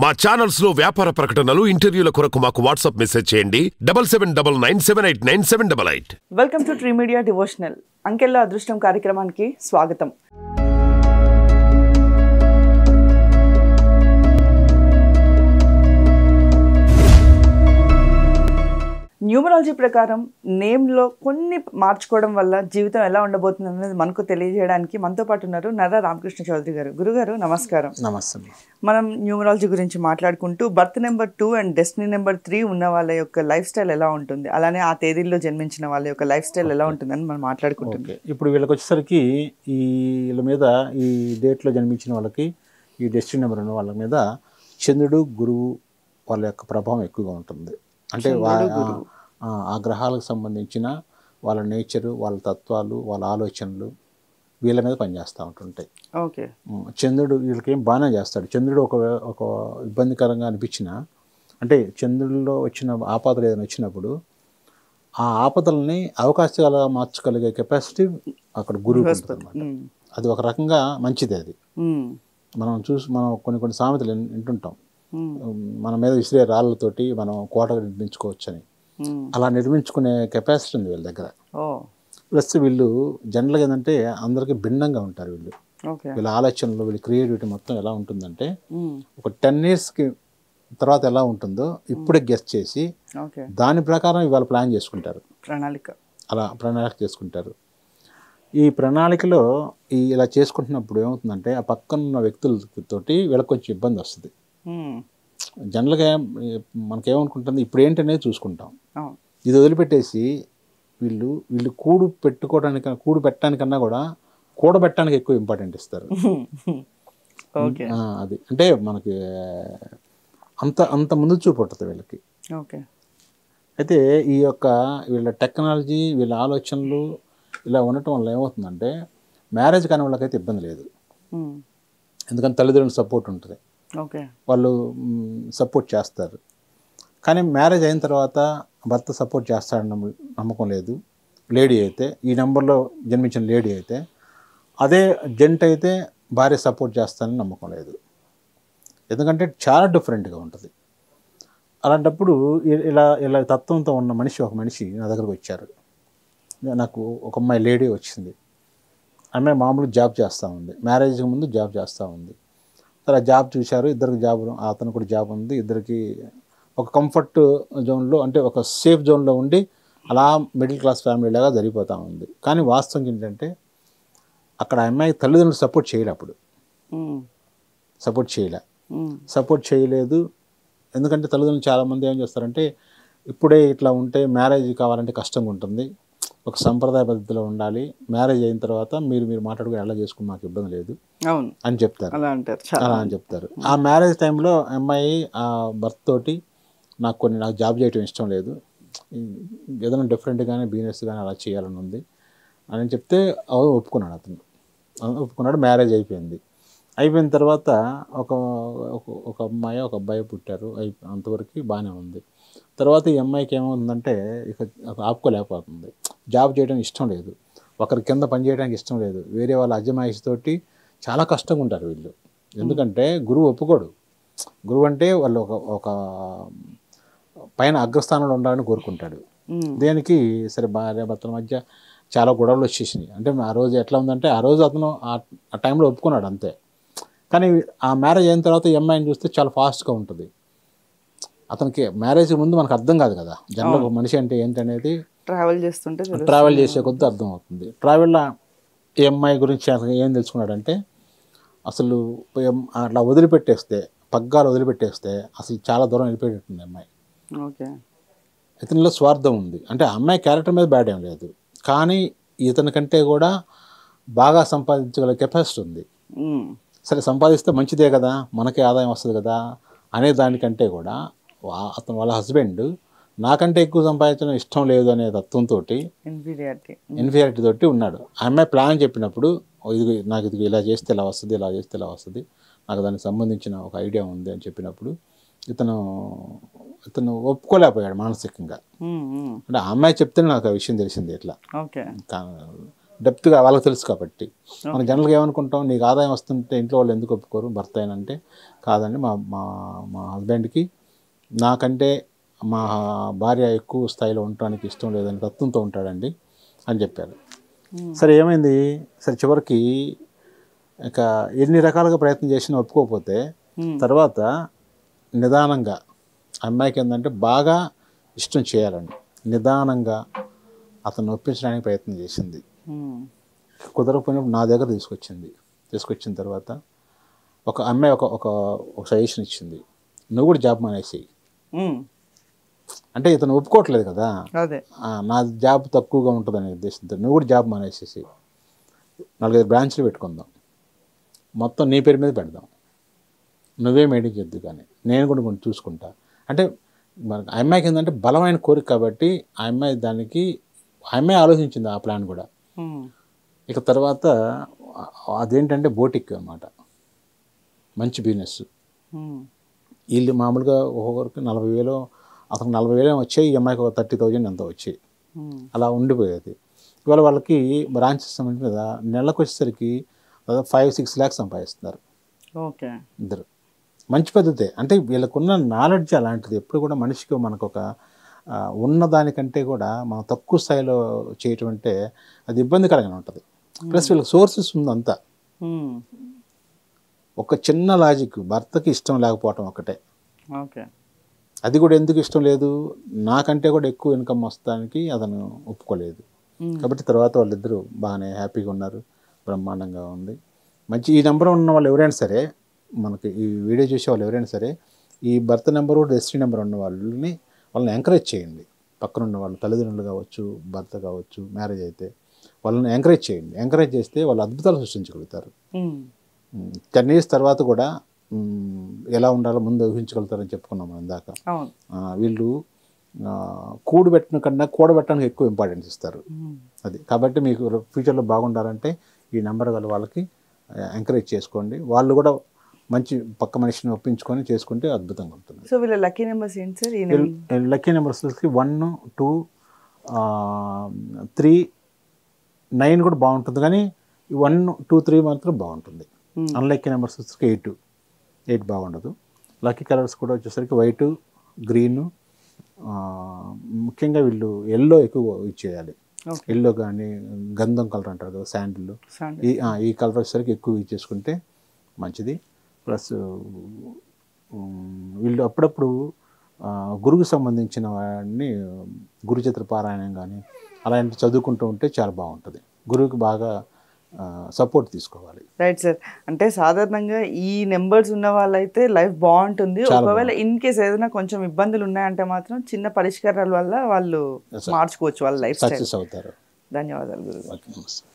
మా ఛానల్స్ లో వ్యాపార ప్రకటనలు ఇంటర్వ్యూల కొరకు మాకు వాట్సాప్ మెసేజ్ చేయండి double seven double nine seven eight nine seven double eight welcome to tree media devotional అంకెల్లో అదృష్టం కార్యక్రమానికి స్వాగతం న్యూమరాలజీ ప్రకారం నేమ్లో కొన్ని మార్చుకోవడం వల్ల జీవితం ఎలా ఉండబోతుంది అనేది మనకు తెలియజేయడానికి మనతో పాటు ఉన్నారు నర్రా రామకృష్ణ చౌదరి గారు గురుగారు నమస్కారం నమస్తే మనం న్యూమరాలజీ గురించి మాట్లాడుకుంటూ birth number two and destiny number three ఉన్న వాళ్ళ యొక్క లైఫ్ స్టైల్ ఎలా ఉంటుంది అలానే ఆ తేదీల్లో జన్మించిన వాళ్ళ యొక్క లైఫ్ స్టైల్ ఎలా ఉంటుందని మనం మాట్లాడుకుంటున్నాం ఓకే ఇప్పుడు వీళ్ళకి వచ్చేసరికి ఈ వీళ్ళ మీద ఈ డేట్లో జన్మించిన వాళ్ళకి ఈ డెస్టినీ నెంబర్ ఉన్న వాళ్ళ మీద చంద్రుడు గురువు వాళ్ళ యొక్క ప్రభావం ఎక్కువగా ఉంటుంది అంటే వా- ఆ, ఆ గ్రహాలకు సంబంధించిన వాళ్ళ నేచరు వాళ్ళ తత్వాలు వాళ్ళ ఆలోచనలు వీళ్ళ మీద పనిచేస్తూ ఉంటుంటాయి ఓకే ఉమ్, చంద్రుడు వీళ్ళకి ఏం బాగానే చేస్తాడు చంద్రుడు ఒక ఒక ఇబ్బందికరంగా అనిపించిన అంటే చంద్రుడిలో వచ్చిన ఆపదలు ఏదైనా వచ్చినప్పుడు ఆ ఆపదల్ని అవకాశాలుగా మార్చగలిగే కెపాసిటీ అక్కడ గురువు అనమాట అది ఒక రకంగా మంచిది అది మనం చూసి మనం కొన్ని కొన్ని సామెతలు విన్- వింటుంటాం ఉమ్, మన మీద విసిరే రాళ్ళతోటి మనం కోట నిర్మించుకోవచ్చు అని అలా నిర్మించుకునే కెపాసిటీ ఉంది వీళ్ళ దగ్గర ఓ ప్లస్ వీళ్ళు జనరల్గా ఏంటంటే అందరికీ భిన్నంగా ఉంటారు వీళ్ళు ఓకే వీళ్ళ ఆలోచనలు వీళ్ళ క్రియేటివిటీ మొత్తం ఎలా ఉంటుందంటే ఒక టెన్ ఇయర్స్కి తర్వాత ఎలా ఉంటుందో ఇప్పుడే గెస్ట్ చేసి ఓకే దాని ప్రకారం ఇవాళ ప్లాన్ చేసుకుంటారు ప్రణాళిక అలా ప్రణాళిక చేసుకుంటారు ఈ ప్రణాళికలో ఈ ఇలా చేసుకుంటున్నప్పుడు ఏమవుతుందంటే ఆ పక్కన ఉన్న వ్యక్తులతోటి వీళ్ళకి కొంచెం ఇబ్బంది వస్తుంది మ్మ్. జనరల్గా మనకేమనుకుంటుంది ఇప్పుడు ఏంటనేది చూసుకుంటాం అవును ఇది వదిలిపెట్టేసి వీళ్ళు వీళ్ళు కూడు పెట్టుకోవడానికి కూడు పెట్టడానికన్నా కూడా కూడబెట్టడానికి ఎక్కువ ఇంపార్టెంట్ ఇస్తారు ఓకే ఆ, అది అంటే మనకి అంత అంత ముందు చూపు ఉంటుంది వీళ్ళకి ఓకే అయితే ఈ యొక్క వీళ్ళ టెక్నాలజీ వీళ్ళ ఆలోచనలు ఇలా ఉండటం వల్ల ఏమవుతుందంటే మ్యారేజ్ కాని వాళ్ళకైతే ఇబ్బంది లేదు మ్మ్. ఎందుకంటే తల్లిదండ్రుల సపోర్ట్ ఉంటుంది ఓకే వాళ్ళు సపోర్ట్ చేస్తారు కానీ మ్యారేజ్ అయిన తర్వాత భర్త సపోర్ట్ చేస్తాడన్న నమ్మకం లేదు లేడీ అయితే ఈ నెంబర్లో జన్మించిన లేడీ అయితే అదే జెంట్ అయితే భార్య సపోర్ట్ చేస్తానని నమ్మకం లేదు ఎందుకంటే చాలా డిఫరెంట్గా ఉంటుంది అలాంటప్పుడు ఇ- ఇలా ఇలా తత్వంతో ఉన్న మనిషి ఒక మనిషి నా దగ్గరకు వచ్చారు నాకు ఒక అమ్మాయి లేడీ వచ్చింది అమ్మాయి మామూలు జాబ్ చేస్తూ ఉంది మ్యారేజ్కి ముందు జాబ్ చేస్తూ ఉంది సరే జాబ్ చూశారు ఇద్దరికి జాబ్ అతను కూడా జాబ్ ఉంది ఇద్దరికి ఒక కంఫర్ట్ జోన్లో అంటే ఒక సేఫ్ జోన్లో ఉండి అలా మిడిల్ క్లాస్ ఫ్యామిలీ లాగా జరిగిపోతూ ఉంది కానీ వాస్తవం ఏంటంటే అక్కడ ఆ అమ్మాయి తల్లిదండ్రులు సపోర్ట్ చేయలే అప్పుడు మ్మ్. సపోర్ట్ చేయలే మ్మ్. సపోర్ట్ చేయలేదు ఎందుకంటే తల్లిదండ్రులు చాలామంది ఏం చేస్తారంటే ఇప్పుడే ఇట్లా ఉంటే మ్యారేజ్ కావాలంటే కష్టంగా ఉంటుంది ఒక సంప్రదాయ పద్ధతిలో ఉండాలి మ్యారేజ్ అయిన తర్వాత మీరు మీరు మాట్లాడుకుని ఎలా చేసుకుని మాకు ఇబ్బంది లేదు అవును అని చెప్తారు అలా అంటారు చాలా అలా అని చెప్తారు ఆ మ్యారేజ్ టైంలో అమ్మాయి ఆ భర్త తోటి నాకు కొన్ని నాకు జాబ్ చేయటం ఇష్టం లేదు ఏదైనా డిఫరెంట్గానే బిజినెస్ కానీ అలా చేయాలని ఉంది అని చెప్తే అవును ఒప్పుకున్నాడు అతను అవును, ఒప్పుకున్నాడు మ్యారేజ్ అయిపోయింది అయిపోయిన తర్వాత ఒక ఒక- ఒక అమ్మాయి ఒక అబ్బాయి పుట్టారు అయి అంతవరకు బాగానే ఉంది తర్వాత ఈ అమ్మాయికి ఏమవుతుందంటే ఇక ఆపుకోలేకపోతుంది జాబ్ చేయడం ఇష్టం లేదు ఒకరి కింద పని చేయడానికి ఇష్టం లేదు వేరే వాళ్ళ అజమాయిషితోటి చాలా కష్టంగా ఉంటారు వీళ్ళు ఎందుకంటే గురువు ఒప్పుకోడు గురువు అంటే వాళ్ళు ఒక ఒక పైన అగ్రస్థానంలో ఉండాలని కోరుకుంటాడు మ్మ్. దేనికి సరే భార్య భర్తల మధ్య చాలా గొడవలు వచ్చేసినాయి అంటే ఆ రోజు ఎట్లా ఉందంటే ఆ రోజు అతను ఆ- ఆ టైంలో ఒప్పుకున్నాడు అంతే కానీ ఆ మ్యారేజ్ అయిన తర్వాత ఈ అమ్మాయిని చూస్తే చాలా ఫాస్ట్గా ఉంటుంది అతనికి మ్యారేజ్ ముందు మనకు అర్థం కాదు కదా జనరల్ ఒక మనిషి అంటే ఏంటనేది ట్రావెల్ చేస్తుంటే తెలుస్తుంది. ట్రావెల్ చేసే కొద్దీ అర్థం అవుతుంది ట్రావెల్లో ఈ అమ్మాయి గురించి అసలు ఏం తెలుసుకున్నాడంటే అసలు ఏం- అట్లా వదిలిపెట్టేస్తే పగ్గాలు వదిలిపెట్టేస్తే అసలు చాలా దూరం వెళ్ళిపోయేటట్టుంది అమ్మాయి ఓకే ఇతనిలో స్వార్థం ఉంది అంటే ఆ అమ్మాయి క్యారెక్టర్ మీద బ్యాడ్ ఏం లేదు కానీ ఇతని కంటే కూడా బాగా సంపాదించగల కెపాసిటీ ఉంది మ్మ్. సరే సంపాదిస్తే మంచిదే కదా మనకే ఆదాయం వస్తుంది కదా అనే దానికంటే కూడా వా- అతను వాళ్ళ హస్బెండ్ నాకంటే ఎక్కువ సంపాదించడం ఇష్టం లేదు అనే తత్వంతో ఇన్ఫీరియారిటీ ఇన్ఫీరియారిటీ తోటి ఉన్నాడు ఆ అమ్మాయి ప్లాన్ చెప్పినప్పుడు "ఓ, ఇది నాకు ఇది ఇలా చేస్తే ఇలా వస్తుంది ఇలా చేస్తే ఇలా వస్తుంది నాకు దానికి సంబంధించిన ఒక ఐడియా ఉంది అని చెప్పినప్పుడు ఇతను ఇతను ఒప్పుకోలేకపోయాడు మానసికంగా మ్మ్. మ్మ్. అంటే ఆ అమ్మాయి చెప్తేనే నాకు ఆ విషయం తెలిసింది ఇట్లా ఓకే కా- డెప్త్గా వాళ్ళకి తెలుసు కాబట్టి మనం జనరల్గా ఏమనుకుంటాం నీకు ఆదాయం వస్తుంటే ఇంట్లో వాళ్ళు ఎందుకు ఒప్పుకోరు భర్త అయినంటే కాదండి మా మా మా హస్బెండ్కి నాకంటే మా భార్య ఎక్కువ స్థాయిలో ఉండటానికి ఇష్టం లేదని తత్వంతో ఉంటాడండి అని చెప్పారు సరే ఏమైంది సరే చివరికి ఇక ఎన్ని రకాలుగా ప్రయత్నం చేసినా ఒప్పుకోకపోతే తర్వాత నిదానంగా అమ్మాయికి ఏంటంటే బాగా ఇష్టం చేయాలండి నిదానంగా అతను ఒప్పించడానికి ప్రయత్నం చేసింది ఉమ్. కుదరకపోయినప్పుడు నా దగ్గర తీసుకొచ్చింది తీసుకొచ్చిన తర్వాత ఒక అమ్మాయి ఒక ఒక ఒక సజెషన్ ఇచ్చింది నువ్వు కూడా జాబ్ మానేసి ఉమ్. అంటే ఇతను ఒప్పుకోవట్లేదు కదా అదే ఆ, నా జాబ్ తక్కువగా ఉంటుందనే ఉద్దేశంతో నువ్వు కూడా జాబ్ మానేసేసి నాలుగైదు బ్రాంచ్లు పెట్టుకుందాం మొత్తం నీ పేరు మీద పెడదాం నువ్వే మెయింటైన్ చేద్దు కానీ నేను కూడా కొంచెం చూసుకుంటా అంటే మనకు ఆ అమ్మాయికి ఏంటంటే బలమైన కోరిక కాబట్టి ఆ అమ్మాయి దానికి ఆ అమ్మాయి ఆలోచించింది ఆ ప్లాన్ కూడా ఉమ్. ఇక తర్వాత ఆ- అదేంటంటే బోటిక్ అన్నమాట మంచి బిజినెస్ ఉమ్. వీళ్ళు మామూలుగా ఒక్కొక్కరికి నలభై వేలు అతనికి నలభై వేలు ఏమో వచ్చాయి ఈ అమ్మాయికి ఒక థర్టీ థౌజండ్ ఎంత వచ్చాయి ఉమ్. అలా ఉండిపోయేది ఇవాళ వాళ్ళకి బ్రాంచ్ సిస్టమ్ మీద నెలకు వచ్చేసరికి దాదాపు ఫైవ్ సిక్స్ ల్యాక్స్ సంపాదిస్తున్నారు ఓకే ఇద్దరు మంచి పద్ధతే అంటే వీళ్ళకున్న నాలెడ్జ్ అలాంటిది ఎప్పుడు కూడా మనిషికి మనకు ఒక ఆ, ఉన్న దానికంటే కూడా మనం తక్కువ స్థాయిలో చేయటం అంటే అది ఇబ్బందికరంగా ఉంటుంది ప్లస్ వీళ్ళకి సోర్సెస్ ఉందంతా ఉమ్. ఒక చిన్న లాజిక్ భర్తకి ఇష్టం లేకపోవటం ఒకటే ఓకే అది కూడా ఎందుకు ఇష్టం లేదు నాకంటే కూడా ఎక్కువ ఇన్కమ్ వస్తానికి అతను ఒప్పుకోలేదు ఉమ్. కాబట్టి తర్వాత వాళ్ళిద్దరూ బాగానే హ్యాపీగా ఉన్నారు బ్రహ్మాండంగా ఉంది మంచి ఈ నెంబర్ ఉన్న వాళ్ళు ఎవరైనా సరే మనకి ఈ వీడియో చూసే వాళ్ళు ఎవరైనా సరే ఈ భర్త నెంబరు డెస్టినీ నెంబర్ ఉన్న వాళ్ళని వాళ్ళని ఎంకరేజ్ చేయండి పక్కన ఉన్న వాళ్ళు తల్లిదండ్రులు కావచ్చు భర్త కావచ్చు మ్యారేజ్ అయితే వాళ్ళని ఎంకరేజ్ చేయండి ఎంకరేజ్ చేస్తే వాళ్ళు అద్భుతాలు సృష్టించగలుగుతారు ఉమ్. టెన్ ఇయర్స్ తర్వాత కూడా మ్, ఎలా ఉండాలో ముందు ఊహించగలుగుతారని చెప్పుకున్నాం మనం ఇందాక అవును ఆ, వీళ్ళు ఆ, కూడు పెట్టిన కన్నా కూడబెట్టడానికి ఎక్కువ ఇంపార్టెన్స్ ఇస్తారు ఉమ్. అది కాబట్టి మీకు ఫ్యూచర్లో బాగుండాలంటే ఈ నెంబర్ గల వాళ్ళకి ఎంకరేజ్ చేసుకోండి వాళ్ళు కూడా మంచి పక్క మనిషిని ఒప్పించుకొని చేసుకుంటే అద్భుతంగా ఉంటుంది సో వీళ్ళ లక్కీ నెంబర్స్ ఏంటి సార్ ఈ నెంబర్ లక్కీ నెంబర్స్కి వన్ టూ త్రీ నైన్ కూడా బాగుంటుంది కానీ వన్ టూ త్రీ మాత్రం బాగుంటుంది Hmm. అన్లక్కీ నెంబర్స్ వచ్చేసరికి ఎయిట్ ఎయిట్ బాగుండదు లక్కీ కలర్స్ కూడా వచ్చేసరికి వైట్ గ్రీన్ ముఖ్యంగా వీళ్ళు ఎల్లో ఎక్కువ ఇచ్చేయాలి Okay. ఎల్లో కానీ గంధం కలర్ అంటారు కదా శాండిల్ సాండి ఈ ఆ, ఈ కలర్ వచ్చేసరికి ఎక్కువ ఇచ్చేసుకుంటే మంచిది ప్లస్ వీళ్ళు అప్పుడప్పుడు ఆ, గురువుకు సంబంధించిన వాడిని గురు చిత్ర పారాయణం కానీ అలాంటి చదువుకుంటూ ఉంటే చాలా బాగుంటుంది గురువుకి బాగా సపోర్ట్ తీసుకోవాలి రైట్ సార్ అంటే సాధారణంగా ఈ నెంబర్స్ ఉన్న వాళ్ళైతే లైఫ్ బాగుంటుంది చాలా ఒకవేళ ఇన్ కేస్ ఏదైనా కొంచెం ఇబ్బందులు ఉన్నాయంటే మాత్రం చిన్న పరిష్కారాల వల్ల వాళ్ళు Yes, sir. మార్చుకోవచ్చు వాళ్ళ లైఫ్ స్టైల్ సక్సెస్ అవుతారు ధన్యవాదాలు గురుగారు ఓకే నమస్తే